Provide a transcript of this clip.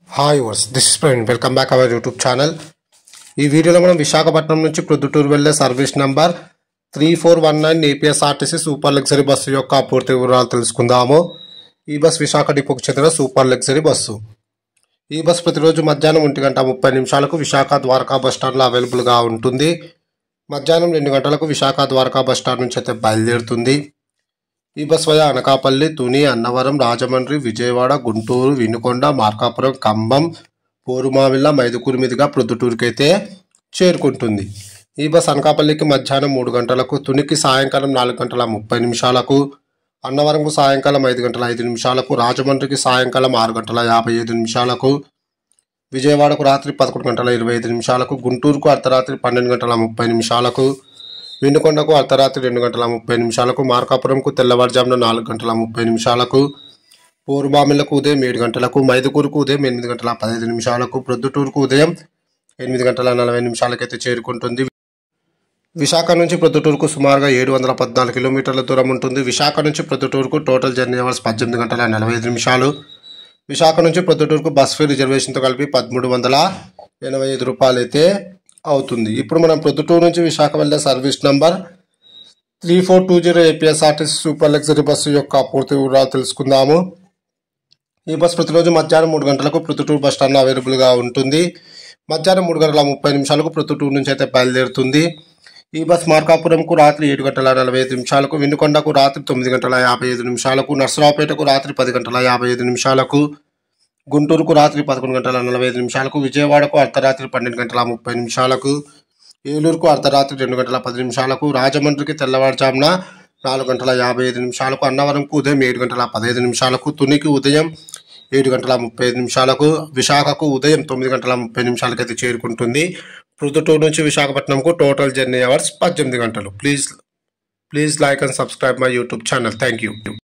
hi వర్స్ this is Praveen welcome back our YouTube channel ఈ వీడియోలో మనం విశాఖపట్నం నుంచి ప్రొద్దుటూరు వెళ్లే service number three four one nine APSRTC super luxury bus యొక్క పూర్తి వివరాలు తెలుసుకుందాము ఈ బస్ విశాఖ డిపోకు చెందిన సూపర్ లగ్జరీ బస్సు ఈ బస్ ప్రతిరోజు మధ్యాహ్నం ఒంటి గంట ముప్పై నిమిషాలకు విశాఖ ద్వారకా బస్ స్టాండ్లో అవైలబుల్గా ఉంటుంది మధ్యాహ్నం రెండు గంటలకు విశాఖ ద్వారకా బస్ స్టాండ్ నుంచి అయితే బయలుదేరుతుంది ఈ బస్ వయా అనకాపల్లి తుని అన్నవరం రాజమండ్రి విజయవాడ గుంటూరు వినుకొండ మార్కాపురం ఖమ్మం పోరుమావిల్ల మైదుకూరు మీదుగా ప్రొద్దుటూరుకి అయితే చేరుకుంటుంది ఈ బస్ అనకాపల్లికి మధ్యాహ్నం మూడు గంటలకు తునికి సాయంకాలం నాలుగు గంటల ముప్పై నిమిషాలకు అన్నవరంకు సాయంకాలం ఐదు గంటల ఐదు నిమిషాలకు రాజమండ్రికి సాయంకాలం ఆరు గంటల యాభై ఐదు నిమిషాలకు విజయవాడకు రాత్రి పదకొండు గంటల ఇరవై ఐదు నిమిషాలకు గుంటూరుకు అర్ధరాత్రి పన్నెండు గంటల ముప్పై నిమిషాలకు వినుకొండకు అర్ధరాత్రి రెండు గంటల ముప్పై నిమిషాలకు మార్కాపురంకు తెల్లవారుజామున నాలుగు గంటల ముప్పై నిమిషాలకు పూర్వబామిలకు ఉదయం ఏడు గంటలకు మైదుకూరుకు ఉదయం ఎనిమిది గంటల పదహైదు నిమిషాలకు ప్రొద్దుటూరుకు ఉదయం ఎనిమిది గంటల నలభై నిమిషాలకైతే చేరుకుంటుంది విశాఖ నుంచి ప్రొద్దుటూరుకు సుమారుగా ఏడు వందల పద్నాలుగు కిలోమీటర్ల దూరం ఉంటుంది విశాఖ నుంచి ప్రొద్దుటూరుకు టోటల్ జర్నీ అవర్స్ పద్దెనిమిది గంటల నలభై ఐదు నిమిషాలు విశాఖ నుంచి ప్రొద్దుటూరుకు బస్ ఫీ రిజర్వేషన్తో కలిపి పదమూడు వందల ఎనభై ఐదు రూపాయలు అయితే అవుతుంది ఇప్పుడు మనం ప్రొద్దుటూరు నుంచి విశాఖ వెళ్ళే service number three four two zero APSRTC super luxury bus యొక్క పూర్తి వివరాలు తెలుసుకుందాము ఈ బస్ ప్రతిరోజు మధ్యాహ్నం మూడు గంటలకు ప్రొద్దుటూరు బస్ స్టాండ్ అవైలబుల్గా ఉంటుంది మధ్యాహ్నం మూడు గంటల ముప్పై నిమిషాలకు ప్రొద్దుటూరు నుంచి అయితే బయలుదేరుతుంది ఈ బస్ మార్కాపురంకు రాత్రి ఏడు గంటల నలభై ఐదు నిమిషాలకు వినుకొండకు రాత్రి తొమ్మిది గంటల యాభై ఐదు నిమిషాలకు నర్సరావుపేటకు రాత్రి పది గంటల యాభై ఐదు నిమిషాలకు గుంటూరుకు రాత్రి పదకొండు గంటల నలభై ఐదు నిమిషాలకు విజయవాడకు అర్ధరాత్రి పన్నెండు గంటల ముప్పై నిమిషాలకు ఏలూరుకు అర్ధరాత్రి రెండు గంటల పది నిమిషాలకు రాజమండ్రికి తెల్లవారుజామున నాలుగు గంటల యాభై ఐదు నిమిషాలకు అన్నవరంకు ఉదయం ఏడు గంటల పదహైదు నిమిషాలకు తునికి ఉదయం ఏడు గంటల ముప్పై ఐదు నిమిషాలకు విశాఖకు ఉదయం తొమ్మిది గంటల ముప్పై నిమిషాలకు అయితే చేరుకుంటుంది ప్రొద్దుటూరు నుంచి విశాఖపట్నంకు టోటల్ జర్నీ అవర్స్ పద్దెనిమిది గంటలు please please like and subscribe my YouTube channel thank you